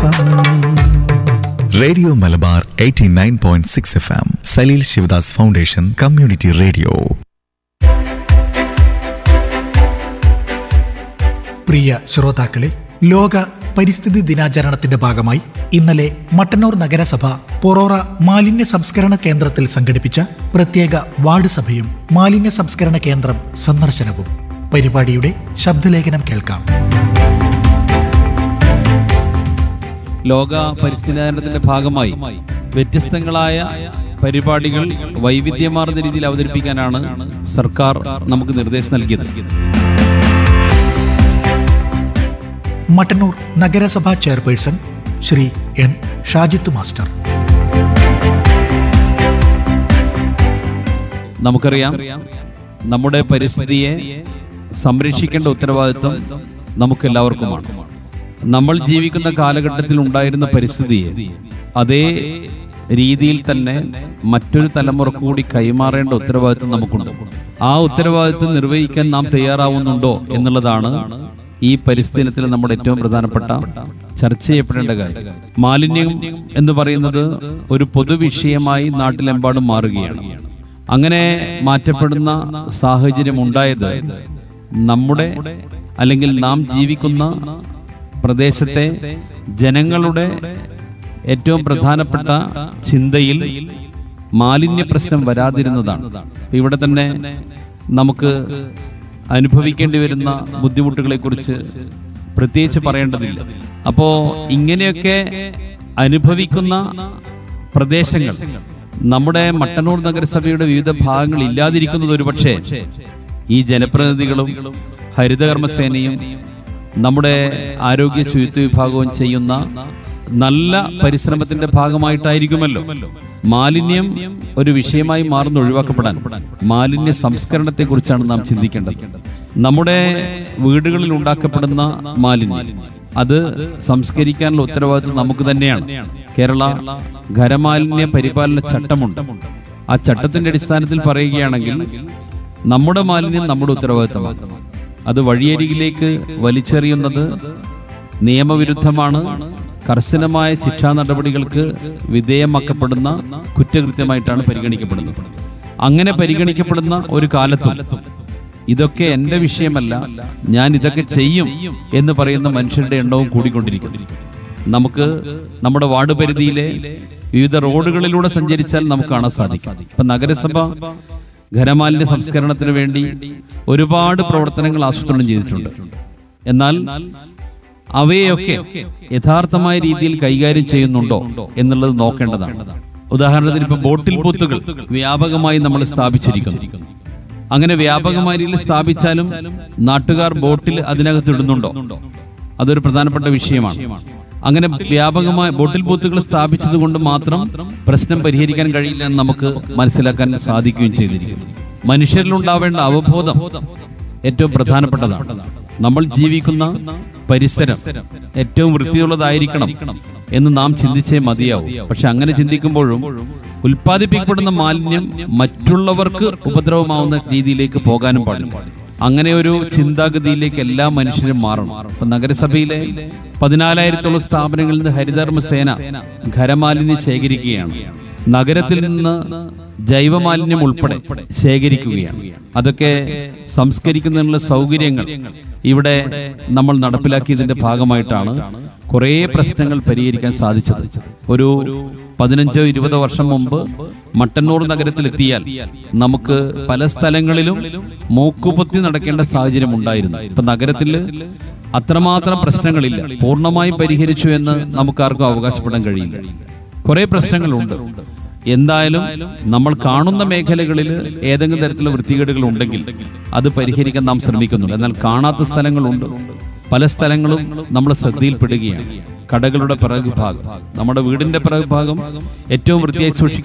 radio Malabar 89.6 F M Salil Shivadas foundation community radio പ്രിയ ശ്രോതാക്കളെ ലോക പരിസ്ഥിതി ദിനാചരണത്തിന്റെ ഭാഗമായി ഇന്നലെ മട്ടന്നൂർ നഗരസഭ പൊറോറ മാലിന്യ സംസ്കരണ കേന്ദ്രത്തിൽ സംഘടിപ്പിച്ച പ്രത്യേക വാർഡ് സഭയും മാലിന്യ സംസ്കരണ കേന്ദ്രം സന്ദർശനവും പരിപാടിയുടെ ശബ്ദലേഖനം കേൾക്കാം ലോക പരിസ്ഥിതി ദിനത്തിന്റെ ഭാഗമായി വ്യത്യസ്തങ്ങളായ പരിപാടികൾ വൈവിധ്യമാർന്ന രീതിയിൽ അവതരിപ്പിക്കാനാണ് സർക്കാർ നമുക്ക് നിർദ്ദേശം നൽകിയത് മട്ടന്നൂർ നഗരസഭാ chairperson Shri N Shajith master നമുക്കറിയാം നമ്മുടെ പരിസ്ഥിതിയെ സംരക്ഷിക്കേണ്ട ഉത്തരവാദിത്വം നമുക്കെല്ലാവർക്കുമാണ് നമ്മൾ ജീവിക്കുന്ന കാലഘട്ടത്തിൽ ഉണ്ടായിരുന്ന പരിസ്ഥിതിയെ അതേ രീതിയിൽ തന്നെ മറ്റൊരു തലമുറക്ക് കൂടി കൈമാറേണ്ട ഉത്തരവാദിത്വം നമുക്കുണ്ട് ആ ഉത്തരവാദിത്വം നിർവഹിക്കാൻ നാം തയ്യാറാവുന്നുണ്ടോ എന്നുള്ളതാണ് ഈ പരിസ്ഥിതിനത്തിൽ നമ്മുടെ ഏറ്റവും പ്രധാനപ്പെട്ട ചർച്ച ചെയ്യപ്പെടേണ്ട കാര്യം മാലിന്യം എന്ന് പറയുന്നത് ഒരു പൊതുവിഷയമായി നാട്ടിലെമ്പാടും മാറുകയാണ് അങ്ങനെ മാറ്റപ്പെടുന്ന സാഹചര്യം ഉണ്ടായത് നമ്മുടെ അല്ലെങ്കിൽ നാം ജീവിക്കുന്ന പ്രദേശത്തെ ജനങ്ങളുടെ ഏറ്റവും പ്രധാനപ്പെട്ട ചിന്തയിൽ മാലിന്യ പ്രശ്നം വരാതിരുന്നതാണ് ഇവിടെ തന്നെ നമുക്ക് അനുഭവിക്കേണ്ടി വരുന്ന ബുദ്ധിമുട്ടുകളെ കുറിച്ച് പ്രത്യേകിച്ച് പറയേണ്ടതില്ല അപ്പോ ഇങ്ങനെയൊക്കെ അനുഭവിക്കുന്ന പ്രദേശങ്ങൾ നമ്മുടെ മട്ടന്നൂർ നഗരസഭയുടെ വിവിധ ഭാഗങ്ങൾ ഇല്ലാതിരിക്കുന്നത് ഒരുപക്ഷെ ഈ ജനപ്രതിനിധികളും ഹരിതകർമ്മസേനയും നമ്മുടെ ആരോഗ്യ ശുചിത്വ വിഭാഗവും ചെയ്യുന്ന നല്ല പരിശ്രമത്തിന്റെ ഭാഗമായിട്ടായിരിക്കുമല്ലോ മാലിന്യം ഒരു വിഷയമായി മാറുന്ന ഒഴിവാക്കപ്പെടാൻ മാലിന്യ സംസ്കരണത്തെ കുറിച്ചാണ് നാം ചിന്തിക്കേണ്ടത് നമ്മുടെ വീടുകളിൽ ഉണ്ടാക്കപ്പെടുന്ന മാലിന്യം അത് സംസ്കരിക്കാനുള്ള ഉത്തരവാദിത്വം നമുക്ക് തന്നെയാണ് കേരള ഖരമാലിന്യ പരിപാലന ചട്ടമുണ്ട് ആ ചട്ടത്തിന്റെ അടിസ്ഥാനത്തിൽ പറയുകയാണെങ്കിൽ നമ്മുടെ മാലിന്യം നമ്മുടെ ഉത്തരവാദിത്തമാണ് അത് വഴിയരികിലേക്ക് വലിച്ചെറിയുന്നത് നിയമവിരുദ്ധമാണ് കർശനമായ ശിക്ഷാ നടപടികൾക്ക് വിധേയമാക്കപ്പെടുന്ന കുറ്റകൃത്യമായിട്ടാണ് പരിഗണിക്കപ്പെടുന്നത് അങ്ങനെ പരിഗണിക്കപ്പെടുന്ന ഒരു കാലത്തും ഇതൊക്കെ എന്റെ വിഷയമല്ല ഞാൻ ഇതൊക്കെ ചെയ്യും എന്ന് പറയുന്ന മനുഷ്യരുടെ എണ്ണവും കൂടിക്കൊണ്ടിരിക്കുന്നു നമുക്ക് നമ്മുടെ വാർഡ് പരിധിയിലെ വിവിധ റോഡുകളിലൂടെ സഞ്ചരിച്ചാൽ നമുക്ക് കാണാൻ സാധിക്കും ഇപ്പൊ നഗരസഭ ഖരമാലിന്യ സംസ്കരണത്തിന് വേണ്ടി ഒരുപാട് പ്രവർത്തനങ്ങൾ ആസൂത്രണം ചെയ്തിട്ടുണ്ട് എന്നാൽ അവയെയൊക്കെ യഥാർത്ഥമായ രീതിയിൽ കൈകാര്യം ചെയ്യുന്നുണ്ടോ എന്നുള്ളത് നോക്കേണ്ടതാണ് ഉദാഹരണത്തിന് ഇപ്പൊ ബോട്ടിൽ ബൂത്തുകൾ വ്യാപകമായി നമ്മൾ സ്ഥാപിച്ചിരിക്കുന്നു അങ്ങനെ വ്യാപകമായ രീതിയിൽ സ്ഥാപിച്ചാലും നാട്ടുകാർ ബോട്ടിൽ അതിനകത്ത് ഇടുന്നുണ്ടോ അതൊരു പ്രധാനപ്പെട്ട വിഷയമാണ് അങ്ങനെ വ്യാപകമായ ബോട്ടിൽ ബൂത്തുകൾ സ്ഥാപിച്ചത് കൊണ്ട് മാത്രം പ്രശ്നം പരിഹരിക്കാൻ കഴിയില്ല എന്ന് നമുക്ക് മനസ്സിലാക്കാൻ സാധിക്കുകയും ചെയ്തിരിക്കുന്നു മനുഷ്യരിലുണ്ടാവേണ്ട അവബോധം ഏറ്റവും പ്രധാനപ്പെട്ടതാണ് നമ്മൾ ജീവിക്കുന്ന പരിസരം ഏറ്റവും വൃത്തിയുള്ളതായിരിക്കണം എന്ന് നാം ചിന്തിച്ചേ മതിയാവും പക്ഷെ അങ്ങനെ ചിന്തിക്കുമ്പോഴും ഉൽപ്പാദിപ്പിക്കപ്പെടുന്ന മാലിന്യം മറ്റുള്ളവർക്ക് ഉപദ്രവമാവുന്ന രീതിയിലേക്ക് പോകാനും പാടില്ല അങ്ങനെ ഒരു ചിന്താഗതിയിലേക്ക് എല്ലാ മനുഷ്യരും മാറണം ഇപ്പൊ നഗരസഭയിലെ പതിനാലായിരത്തോളം സ്ഥാപനങ്ങളിൽ നിന്ന് ഹരിതകർമ്മ സേന ഖരമാലിന്യം ശേഖരിക്കുകയാണ് നഗരത്തിൽ നിന്ന് ജൈവമാലിന്യം ഉൾപ്പെടെ ശേഖരിക്കുകയാണ് അതൊക്കെ സംസ്കരിക്കുന്നതിനുള്ള സൗകര്യങ്ങൾ ഇവിടെ നമ്മൾ നടപ്പിലാക്കിയതിന്റെ ഭാഗമായിട്ടാണ് കുറേ പ്രശ്നങ്ങൾ പരിഹരിക്കാൻ സാധിച്ചത് ഒരു പതിനഞ്ചോ ഇരുപതോ വർഷം മുമ്പ് മട്ടന്നൂർ നഗരത്തിലെത്തിയാൽ നമുക്ക് പല സ്ഥലങ്ങളിലും മൂക്കുപൊത്തി നടക്കേണ്ട സാഹചര്യം ഉണ്ടായിരുന്നു ഇപ്പൊ നഗരത്തിൽ അത്രമാത്രം പ്രശ്നങ്ങളില്ല പൂർണ്ണമായും പരിഹരിച്ചു എന്ന് നമുക്കാർക്കും അവകാശപ്പെടാൻ കഴിയില്ല കുറെ പ്രശ്നങ്ങളുണ്ട് എന്തായാലും നമ്മൾ കാണുന്ന മേഖലകളിൽ ഏതെങ്കിലും തരത്തിലുള്ള വൃത്തികേടുകൾ ഉണ്ടെങ്കിൽ അത് പരിഹരിക്കാൻ നാം ശ്രമിക്കുന്നുണ്ട് എന്നാൽ കാണാത്ത സ്ഥലങ്ങളുണ്ട് പല സ്ഥലങ്ങളും നമ്മൾ ശ്രദ്ധയിൽപ്പെടുകയാണ് കടകളുടെ പിറകു ഭാഗം നമ്മുടെ വീടിന്റെ പിറകു ഭാഗം ഏറ്റവും വൃത്തിയായി സൂക്ഷിക്കാൻ